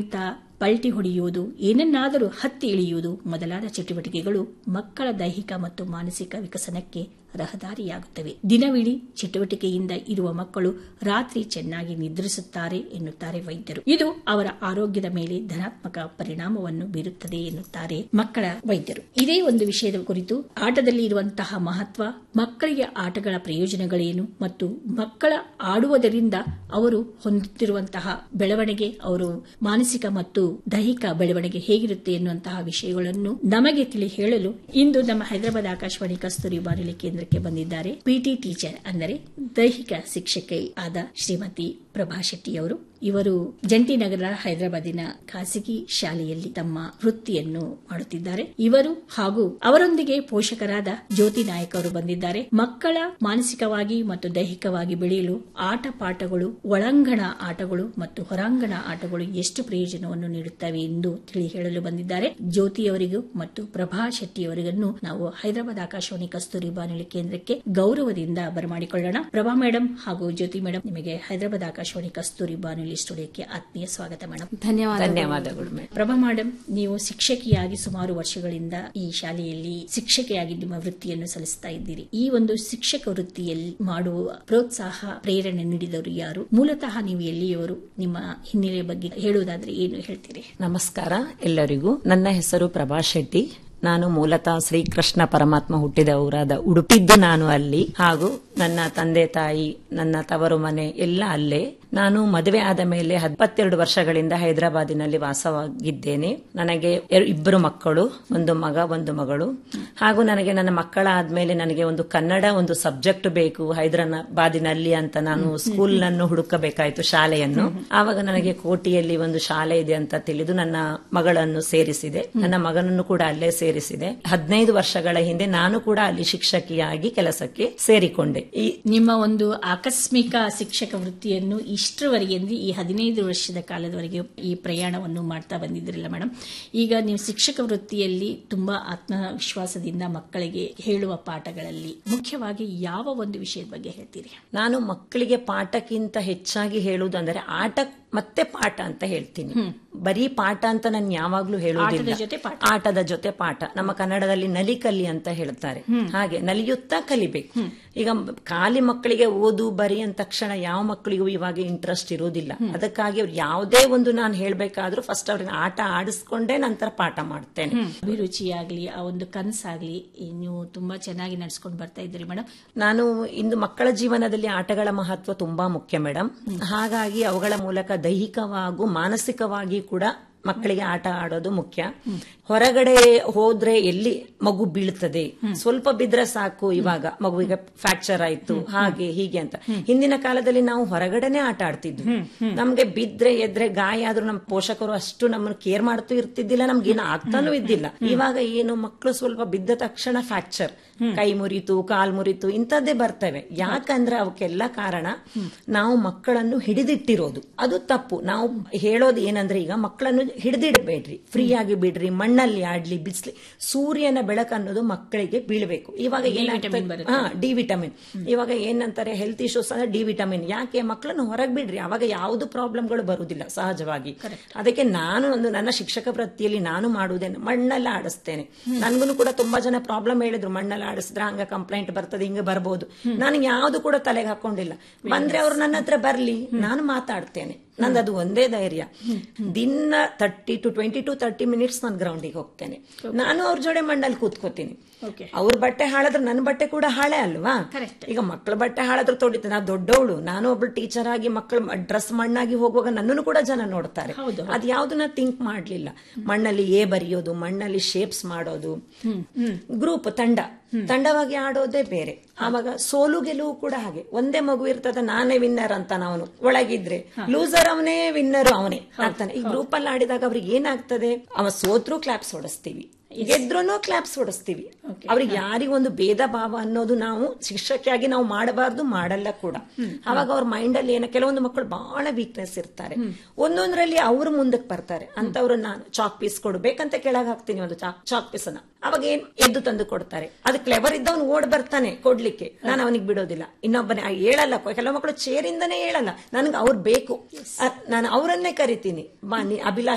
ಕುಣಿತ ಪಲ್ಟಿ ಹೊಡೆಯುವುದು ಏನನ್ನಾದರೂ ಹತ್ತಿ ಇಳಿಯುವುದು ಮೊದಲಾದ ಚಟುವಟಿಕೆಗಳು ಮಕ್ಕಳ ದೈಹಿಕ ಮತ್ತು ಮಾನಸಿಕ ವಿಕಸನಕ್ಕೆ ರಹದಾರಿಯಾಗುತ್ತವೆ ದಿನವಿಡೀ ಚಟುವಟಿಕೆಯಿಂದ ಇರುವ ಮಕ್ಕಳು ರಾತ್ರಿ ಚೆನ್ನಾಗಿ ನಿದ್ರಿಸುತ್ತಾರೆ ಎನ್ನುತ್ತಾರೆ ವೈದ್ಯರು ಇದು ಅವರ ಆರೋಗ್ಯದ ಮೇಲೆ ಧನಾತ್ಮಕ ಪರಿಣಾಮವನ್ನು ಬೀರುತ್ತದೆ ಎನ್ನುತ್ತಾರೆ ಮಕ್ಕಳ ವೈದ್ಯರು ಇದೇ ಒಂದು ವಿಷಯದ ಕುರಿತು ಆಟದಲ್ಲಿ ಇರುವಂತಹ ಮಹತ್ವ ಮಕ್ಕಳಿಗೆ ಆಟಗಳ ಪ್ರಯೋಜನಗಳೇನು ಮತ್ತು ಮಕ್ಕಳ ಆಡುವುದರಿಂದ ಅವರು ಹೊಂದುತ್ತಿರುವಂತಹ ಬೆಳವಣಿಗೆ ಅವರು ಮಾನಸಿಕ ಮತ್ತು ದೈಹಿಕ ಬೆಳವಣಿಗೆ ಹೇಗಿರುತ್ತೆ ಎನ್ನುವಂತಹ ವಿಷಯಗಳನ್ನು ನಮಗೆ ತಿಳಿ ಹೇಳಲು ಇಂದು ನಮ್ಮ ಹೈದರಾಬಾದ್ ಆಕಾಶವಾಣಿ ಕಸ್ತೂರಿ ಬಾನುಲಿ ಕೇಂದ್ರಕ್ಕೆ ಬಂದಿದ್ದಾರೆ ಪಿಟಿ ಟೀಚರ್ ಅಂದರೆ ದೈಹಿಕ ಶಿಕ್ಷಕಿ ಆದ ಶ್ರೀಮತಿ ಪ್ರಭಾ ಶೆಟ್ಟಿ ಅವರು ಇವರು ಜಂಟಿನಗರ ಹೈದರಾಬಾದಿನ ಖಾಸಗಿ ಶಾಲೆಯಲ್ಲಿ ತಮ್ಮ ವೃತ್ತಿಯನ್ನು ಮಾಡುತ್ತಿದ್ದಾರೆ ಇವರು ಹಾಗೂ ಅವರೊಂದಿಗೆ ಪೋಷಕರಾದ ಜ್ಯೋತಿ ನಾಯಕ್ ಅವರು ಬಂದಿದ್ದಾರೆ ಮಕ್ಕಳ ಮಾನಸಿಕವಾಗಿ ಮತ್ತು ದೈಹಿಕವಾಗಿ ಬೆಳೆಯಲು ಆಟ ಪಾಠಗಳು ಒಳಾಂಗಣ ಆಟಗಳು ಮತ್ತು ಹೊರಾಂಗಣ ಆಟಗಳು ಎಷ್ಟು ಪ್ರಯೋಜನವನ್ನು ನೀಡುತ್ತವೆ ಎಂದು ತಿಳಿ ಹೇಳಲು ಬಂದಿದ್ದಾರೆ ಜ್ಯೋತಿಯವರಿಗೂ ಮತ್ತು ಪ್ರಭಾ ಶೆಟ್ಟಿಯವರಿಗೂ ನಾವು ಹೈದರಾಬಾದ್ ಆಕಾಶವಾಣಿ ಕಸ್ತೂರಿ ಬಾನುಲಿ ಕೇಂದ್ರಕ್ಕೆ ಗೌರವದಿಂದ ಬರಮಾಡಿಕೊಳ್ಳೋಣ ಪ್ರಭಾ ಮೇಡಮ್ ಹಾಗೂ ಜ್ಯೋತಿ ಮೇಡಮ್ ನಿಮಗೆ ಹೈದರಾಬಾದ್ ಆಕಾಶವಾಣಿ ಕಸ್ತೂರಿ ಬಾನುಲಿ ಸ್ಟುಡಿಯೋಕ್ಕೆ ಆತ್ಮೀಯ ಸ್ವಾಗತ ಮೇಡಮ್ ಧನ್ಯವಾದ ಧನ್ಯವಾದಗಳು ಮೇಡಮ್ ಪ್ರಭಾ ಮೇಡಮ್ ನೀವು ಶಿಕ್ಷಕಿಯಾಗಿ ಸುಮಾರು ವರ್ಷಗಳಿಂದ ಈ ಶಾಲೆಯಲ್ಲಿ ಶಿಕ್ಷಕಿಯಾಗಿ ನಿಮ್ಮ ವೃತ್ತಿಯನ್ನು ಸಲ್ಲಿಸ್ತಾ ಇದ್ದೀರಿ ಈ ಒಂದು ಶಿಕ್ಷಕ ವೃತ್ತಿಯಲ್ಲಿ ಮಾಡುವ ಪ್ರೋತ್ಸಾಹ ಪ್ರೇರಣೆ ನೀಡಿದವರು ಯಾರು ಮೂಲತಃ ನೀವು ಎಲ್ಲಿಯವರು ನಿಮ್ಮ ಹಿನ್ನೆಲೆ ಬಗ್ಗೆ ಹೇಳುವುದಾದ್ರೆ ಏನು ಹೇಳ್ತೀರಿ ನಮಸ್ಕಾರ ಎಲ್ಲರಿಗೂ ನನ್ನ ಹೆಸರು ಪ್ರಭಾ ಶೆಟ್ಟಿ ನಾನು ಮೂಲತಃ ಶ್ರೀಕೃಷ್ಣ ಪರಮಾತ್ಮ ಹುಟ್ಟಿದ ಊರಾದ ಉಡುಪಿದ್ದು ನಾನು ಅಲ್ಲಿ ಹಾಗೂ ನನ್ನ ತಂದೆ ತಾಯಿ ನನ್ನ ತವರು ಮನೆ ಎಲ್ಲ ಅಲ್ಲೇ ನಾನು ಮದುವೆ ಆದ ಮೇಲೆ ಹತ್ತತ್ತೆರಡು ವರ್ಷಗಳಿಂದ ಹೈದರಾಬಾದಿನಲ್ಲಿ ವಾಸವಾಗಿದ್ದೇನೆ ನನಗೆ ಎರ್- ಇಬ್ಬರು ಮಕ್ಕಳು ಒಂದು ಮಗ ಒಂದು ಮಗಳು ಹಾಗೂ ನನಗೆ ನನ್ನ ಮಕ್ಕಳ ಆದ್ಮೇಲೆ ನನಗೆ ಒಂದು ಕನ್ನಡ ಒಂದು ಸಬ್ಜೆಕ್ಟ್ ಬೇಕು ಹೈದರಾಬಾದಿನಲ್ಲಿ ಅಂತ ನಾನು ಸ್ಕೂಲ್ ನನ್ನು ಹುಡುಕಬೇಕಾಯ್ತು ಶಾಲೆಯನ್ನು ಆವಾಗ ನನಗೆ ಕೋಟಿಯಲ್ಲಿ ಒಂದು ಶಾಲೆ ಇದೆ ಅಂತ ತಿಳಿದು ನನ್ನ ಮಗಳನ್ನು ಸೇರಿಸಿದೆ ನನ್ನ ಮಗನನ್ನು ಕೂಡ ಅಲ್ಲೇ ಸೇರಿಸಿದೆ ಹದಿನೈದು ವರ್ಷಗಳ ಹಿಂದೆ ನಾನು ಕೂಡ ಅಲ್ಲಿ ಶಿಕ್ಷಕಿಯಾಗಿ ಕೆಲಸಕ್ಕೆ ಸೇರಿಕೊಂಡೆ ಈ ನಿಮ್ಮ ಒಂದು ಆಕಸ್ಮಿಕ ಶಿಕ್ಷಕ ವೃತ್ತಿಯನ್ನು ಇಷ್ಟರವರೆಗೆ ಅಂದ್ರೆ ಈ ಹದಿನೈದು ವರ್ಷದ ಕಾಲದವರೆಗೆ ಈ ಪ್ರಯಾಣವನ್ನು ಮಾಡ್ತಾ ಬಂದಿದ್ರಲ್ಲ ಮೇಡಮ್ ಈಗ ನೀವು ಶಿಕ್ಷಕ ವೃತ್ತಿಯಲ್ಲಿ ತುಂಬಾ ಆತ್ಮವಿಶ್ವಾಸದಿಂದ ಮಕ್ಕಳಿಗೆ ಹೇಳುವ ಪಾಠಗಳಲ್ಲಿ ಮುಖ್ಯವಾಗಿ ಯಾವ ಒಂದು ವಿಷಯದ ಬಗ್ಗೆ ಹೇಳ್ತೀರಿ ನಾನು ಮಕ್ಕಳಿಗೆ ಪಾಠಕ್ಕಿಂತ ಹೆಚ್ಚಾಗಿ ಹೇಳುವುದಂದರೆ ಆಟ ಮತ್ತೆ ಪಾಠ ಅಂತ ಹೇಳ್ತೀನಿ ಬರೀ ಪಾಠ ಅಂತ ನಾನು ಯಾವಾಗ್ಲೂ ಆಟದ ಹೇಳುವುದಿಲ್ಲ ಜೊತೆ ಪಾಠ. ಆಟದ ಜೊತೆ ಪಾಠ ನಮ್ಮ ಕನ್ನಡದಲ್ಲಿ ನಲಿ ಕಲಿ ಅಂತ ಹೇಳ್ತಾರೆ ಹಾಗೆ ನಲಿಯುತ್ತಾ ಕಲಿಬೇಕು ಈಗ ಖಾಲಿ ಮಕ್ಕಳಿಗೆ ಓದು ಬರಿ ಅಂದ ತಕ್ಷಣ ಯಾವ ಮಕ್ಕಳಿಗೂ ಇವಾಗ ಇಂಟ್ರೆಸ್ಟ್ ಇರುವುದಿಲ್ಲ ಅದಕ್ಕಾಗಿ ಅವ್ರು ಯಾವುದೇ ಒಂದು ನಾನು ಹೇಳ್ಬೇಕಾದ್ರೂ ಫಸ್ಟ್ ಅವ್ರಿಗೆ ಆಟ ಆಡಿಸ್ಕೊಂಡೇ ನಂತರ ಪಾಠ ಮಾಡ್ತೇನೆ ಅಭಿರುಚಿಯಾಗ್ಲಿ ಆ ಒಂದು ಕನಸಾಗ್ಲಿ ಈ ನೀವು ತುಂಬಾ ಚೆನ್ನಾಗಿ ನಡ್ಸ್ಕೊಂಡು ಬರ್ತಾ ಇದ್ದೀರಿ ಮೇಡಮ್ ನಾನು ಇಂದು ಮಕ್ಕಳ ಜೀವನದಲ್ಲಿ ಆಟಗಳ ಮಹತ್ವ ತುಂಬಾ ಮುಖ್ಯ ಮೇಡಮ್ ಹಾಗಾಗಿ ಅವುಗಳ ಮೂಲಕ ದೈಹಿಕವಾಗೂ ಮಾನಸಿಕವಾಗಿ ಕೂಡ ಮಕ್ಕಳಿಗೆ ಆಟ ಆಡೋದು ಮುಖ್ಯ ಹೊರಗಡೆ ಹೋದ್ರೆ ಎಲ್ಲಿ ಮಗು ಬೀಳ್ತದೆ ಸ್ವಲ್ಪ ಬಿದ್ರೆ ಸಾಕು ಇವಾಗ ಮಗುವಿಗೆ ಫ್ರಾಕ್ಚರ್ ಆಯ್ತು ಹಾಗೆ ಹೀಗೆ ಅಂತ ಹಿಂದಿನ ಕಾಲದಲ್ಲಿ ನಾವು ಹೊರಗಡೆನೆ ಆಟ ಆಡ್ತಿದ್ವಿ ನಮ್ಗೆ ಬಿದ್ರೆ ಎದ್ರೆ ಗಾಯ ಆದ್ರೂ ನಮ್ಮ ಪೋಷಕರು ಅಷ್ಟು ನಮ್ಮನ್ನು ಕೇರ್ ಮಾಡ್ತೂ ಇರ್ತಿದ್ದಿಲ್ಲ ನಮ್ಗೆ ಏನು ಆಗ್ತಾನೂ ಇದ್ದಿಲ್ಲ ಇವಾಗ ಏನು ಮಕ್ಕಳು ಸ್ವಲ್ಪ ಬಿದ್ದ ತಕ್ಷಣ ಫ್ರಾಕ್ಚರ್ ಕೈ ಮುರಿತು ಕಾಲ್ ಮುರಿತು ಇಂಥದ್ದೇ ಬರ್ತವೆ ಯಾಕಂದ್ರೆ ಅವಕ್ಕೆಲ್ಲ ಕಾರಣ ನಾವು ಮಕ್ಕಳನ್ನು ಹಿಡಿದಿಟ್ಟಿರೋದು ಅದು ತಪ್ಪು ನಾವು ಹೇಳೋದು ಏನಂದ್ರೆ ಈಗ ಮಕ್ಕಳನ್ನು ಹಿಡಿದಿಡಬೇಡ್ರಿ ಫ್ರೀ ಆಗಿ ಬಿಡ್ರಿ ಮಣ್ಣಲ್ಲಿ ಆಡ್ಲಿ ಬಿಸ್ಲಿ ಸೂರ್ಯನ ಬೆಳಕು ಅನ್ನೋದು ಮಕ್ಕಳಿಗೆ ಬೀಳ್ಬೇಕು ಇವಾಗ ಏನಾಗ್ತದೆ ಹಾ ಡಿ ವಿಟಮಿನ್ ಇವಾಗ ಏನಂತಾರೆ ಹೆಲ್ತ್ ಇಶ್ಯೂಸ್ ಅಂದ್ರೆ ಡಿ ವಿಟಮಿನ್ ಯಾಕೆ ಮಕ್ಕಳನ್ನು ಹೊರಗೆ ಬಿಡ್ರಿ ಅವಾಗ ಯಾವುದು ಪ್ರಾಬ್ಲಮ್ಗಳು ಬರುವುದಿಲ್ಲ ಸಹಜವಾಗಿ ಅದಕ್ಕೆ ನಾನು ಒಂದು ನನ್ನ ಶಿಕ್ಷಕ ವೃತ್ತಿಯಲ್ಲಿ ನಾನು ಮಾಡುವುದೇನು ಮಣ್ಣಲ್ಲಿ ಆಡಿಸ್ತೇನೆ ನನ್ಗೂ ಕೂಡ ತುಂಬಾ ಜನ ಪ್ರಾಬ್ಲಮ್ ಹೇಳಿದ್ರು ಮಣ್ಣಲ್ಲಿ ಆಡಿಸಿದ್ರೆ ಹಂಗ ಕಂಪ್ಲೇಂಟ್ ಬರ್ತದೆ ಹಿಂಗ ಬರ್ಬೋದು ನಾನು ಯಾವ್ದು ಕೂಡ ತಲೆಗೆ ಹಾಕೊಂಡಿಲ್ಲ ಬಂದ್ರೆ ಅವ್ರು ನನ್ನ ಹತ್ರ ಬರ್ಲಿ ನಾನು ಮಾತಾಡ್ತೇನೆ ನಂದು ಅದು ಒಂದೇ ಧೈರ್ಯ ದಿನ thirty to twenty to thirty minutes ನಾನು ಗ್ರೌಂಡಿಗೆ ಹೋಗ್ತೇನೆ ನಾನು ಅವ್ರ ಜೋಡೆ ಮಣ್ಣಲ್ಲಿ ಕೂತ್ಕೋತೀನಿ ಓಕೆ ಅವ್ರ ಬಟ್ಟೆ ಹಾಳಾದ್ರೆ ನನ್ನ ಬಟ್ಟೆ ಕೂಡ ಹಾಳೆ ಅಲ್ವಾ Correct. ಈಗ ಮಕ್ಕಳ ಬಟ್ಟೆ ಹಾಳಾದ್ರೂ ತೊಡಿತೆ ನಾ ದೊಡ್ಡವಳು ನಾನು ಒಬ್ಳು ಟೀಚರ್ ಆಗಿ ಮಕ್ಕಳು ಡ್ರೆಸ್ ಮಣ್ಣಾಗಿ ಹೋಗುವಾಗ ನನ್ನನ್ನು ಕೂಡ ಜನ ನೋಡ್ತಾರೆ ಹೌದು. ಅದ್ ಯಾವ್ದನ್ನ ಥಿಂಕ್ ಮಾಡ್ಲಿಲ್ಲ ಮಣ್ಣಲ್ಲಿ ಎ ಬರೆಯೋದು ಮಣ್ಣಲ್ಲಿ ಶೇಪ್ಸ್ ಮಾಡೋದು ಗ್ರೂಪ್ ತಂಡ ತಂಡವಾಗಿ ಆಡೋದೇ ಬೇರೆ ಆವಾಗ ಸೋಲು ಗೆಲುವು ಕೂಡ ಹಾಗೆ ಒಂದೇ ಮಗು ಇರ್ತದ ನಾನೇ ವಿನ್ನರ್ ಅಂತ ನಾವು ಒಳಗಿದ್ರೆ ಲೂಸರ್ ಅವನೇ ವಿನ್ನರ್ ಅವನೇ ಆಗ್ತಾನೆ ಈ ಗ್ರೂಪ್ ಅಲ್ಲಿ ಆಡಿದಾಗ ಅವ್ರಿಗೆ ಏನಾಗ್ತದೆ ಅವ ಸೋತ್ರು ಕ್ಲಾಪ್ಸ್ ಹೊಡಿಸ್ತೀವಿ ಗೆದ್ರೂ ಕ್ಲಾಪ್ಸ್ ಹೊಡಿಸ್ತೀವಿ ಅವ್ರಿಗೆ ಯಾರಿಗೊಂದು ಭೇದ ಭಾವ ಅನ್ನೋದು ನಾವು ಶಿಕ್ಷಕಿಯಾಗಿ ನಾವು ಮಾಡಬಾರ್ದು ಮಾಡಲ್ಲ ಕೂಡ ಅವಾಗ ಅವ್ರ ಮೈಂಡ್ ಅಲ್ಲಿ ಏನ ಕೆಲವೊಂದು ಮಕ್ಕಳು ಬಹಳ ವೀಕ್ನೆಸ್ ಇರ್ತಾರೆ ಒಂದೊಂದ್ರಲ್ಲಿ ಅವ್ರು ಮುಂದಕ್ಕೆ ಬರ್ತಾರೆ ಅಂತವ್ರು ನಾನು ಚಾಕ್ ಪೀಸ್ ಕೊಡ್ಬೇಕಂತ ಕೆಳಗೆ ಹಾಕ್ತೀನಿ ಒಂದು ಚಾಕ್ ಪೀಸ್ ಅನ್ನ ಅವಾಗ ಏನ್ ಎದ್ದು ತಂದು ಕೊಡ್ತಾರೆ ಅದು ಕ್ಲೆವರ್ ಇದ್ದವನು ಓಡ್ ಬರ್ತಾನೆ ಕೊಡ್ಲಿಕ್ಕೆ ನಾನು ಅವನಿಗೆ ಬಿಡೋದಿಲ್ಲ ಇನ್ನೊಬ್ಬನೇ ಆ ಹೇಳಲ್ಲ ಕೆಲವು ಮಕ್ಕಳು ಚೇರಿಂದನೇ ಹೇಳಲ್ಲ ನನಗೆ ಅವ್ರು ಬೇಕು ಅ- ನಾನು ಅವರನ್ನೇ ಕರಿತೀನಿ ಬಾ ನೀ ಅಭಿಲಾಷ್